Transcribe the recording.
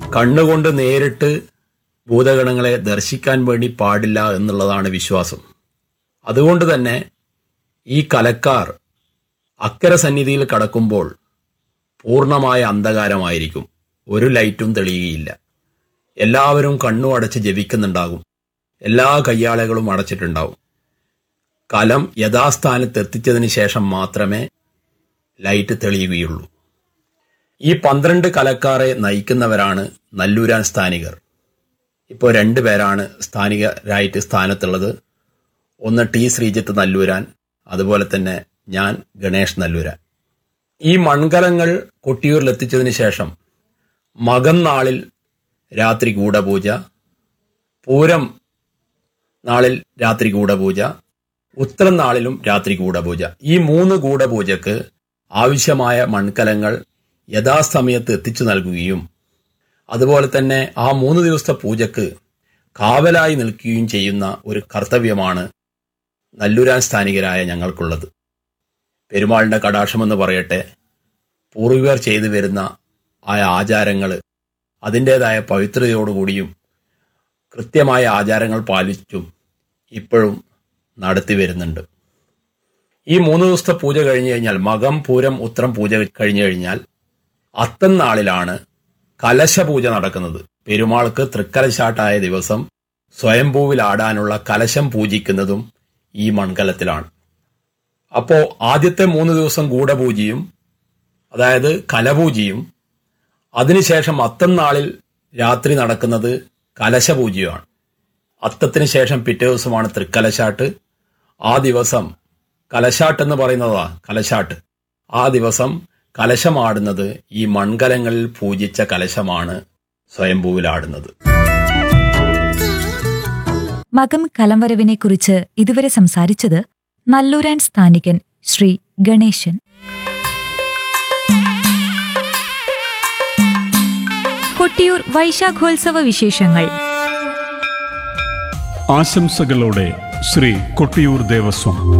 കണ്ണുകൊണ്ട് നേരിട്ട് ഭൂതഗണങ്ങളെ ദർശിക്കാൻ വേണ്ടി പാടില്ല എന്നുള്ളതാണ് വിശ്വാസം അതുകൊണ്ട് തന്നെ ഈ കലക്കാർ അക്കരെ സന്നിധിയിൽ കടക്കുമ്പോൾ പൂർണ്ണമായ അന്ധകാരമായിരിക്കും ഒരു ലൈറ്റും തെളിയുകയില്ല എല്ലാവരും കണ്ണു അടച്ച് ജപിക്കുന്നുണ്ടാകും എല്ലാ കയ്യാളകളും അടച്ചിട്ടുണ്ടാവും കലം യഥാസ്ഥാനത്ത് എത്തിച്ചതിന് ശേഷം മാത്രമേ ലൈറ്റ് തെളിയുകയുള്ളൂ ഈ പന്ത്രണ്ട് കലക്കാരെ നയിക്കുന്നവരാണ് നല്ലൂരാൻ സ്ഥാനികർ ഇപ്പോൾ രണ്ടു പേരാണ് സ്ഥാനികരായിട്ട് സ്ഥാനത്തുള്ളത് ഒന്ന് ടി ശ്രീജിത്ത് നല്ലൂരാൻ അതുപോലെ തന്നെ ഞാൻ ഗണേഷ് നല്ലൂരാൻ ഈ മൺകലങ്ങൾ കൊട്ടിയൂരിൽ എത്തിച്ചതിന് ശേഷം മകം നാളിൽ രാത്രി ഗൂഢപൂജ പൂരം നാളിൽ രാത്രി ഗൂഢപൂജ ഉത്തരം നാളിലും രാത്രി ഗൂഢപൂജ ഈ മൂന്ന് ഗൂഢപൂജക്ക് ആവശ്യമായ മൺകലങ്ങൾ യഥാസമയത്ത് എത്തിച്ചു നൽകുകയും അതുപോലെ തന്നെ ആ മൂന്ന് ദിവസത്തെ പൂജക്ക് കാവലായി നിൽക്കുകയും ചെയ്യുന്ന ഒരു കർത്തവ്യമാണ് നല്ലൂരാൻ സ്ഥാനികരായ ഞങ്ങൾക്കുള്ളത് പെരുമാളിന്റെ കടാക്ഷമെന്ന് പറയട്ടെ പൂർവികർ ചെയ്തു വരുന്ന ആ ആചാരങ്ങൾ അതിൻ്റെതായ പവിത്രതയോടുകൂടിയും കൃത്യമായ ആചാരങ്ങൾ പാലിച്ചും ഇപ്പോഴും നടത്തി വരുന്നുണ്ട് ഈ മൂന്ന് ദിവസത്തെ പൂജ കഴിഞ്ഞു കഴിഞ്ഞാൽ മകം പൂരം ഉത്രം പൂജ കഴിഞ്ഞു കഴിഞ്ഞാൽ അത്തം നാളിലാണ് കലശപൂജ നടക്കുന്നത് പെരുമാൾക്ക് തൃക്കലശാട്ടായ ദിവസം സ്വയംഭൂവിൽ ആടാനുള്ള കലശം പൂജിക്കുന്നതും ഈ മൺകലത്തിലാണ് അപ്പോ ആദ്യത്തെ മൂന്ന് ദിവസം ഗൂഢപൂജയും അതായത് കലപൂജയും അതിനുശേഷം അത്തം നാളിൽ രാത്രി നടക്കുന്നത് കലശപൂജയുമാണ് അത്തത്തിന് ശേഷം പിറ്റേ ദിവസമാണ് തൃക്കലശാട്ട് ആ ദിവസം കലശാട്ട് എന്ന് പറയുന്നതാ കലശാട്ട് ആ ദിവസം കലശമാടുന്നത് ഈ മൺകലങ്ങളിൽ പൂജിച്ച കലശമാണ് സ്വയംഭൂവിലാടുന്നത് മകം കലംവരവിനെക്കുറിച്ച് ഇതുവരെ സംസാരിച്ചത് നല്ലൂരാൻ സ്ഥാനികൻ ശ്രീ ഗണേശൻ കൊട്ടിയൂർ വൈശാഖോത്സവ വിശേഷങ്ങൾ ആശംസകളോടെ ശ്രീ കൊട്ടിയൂർ ദേവസ്വം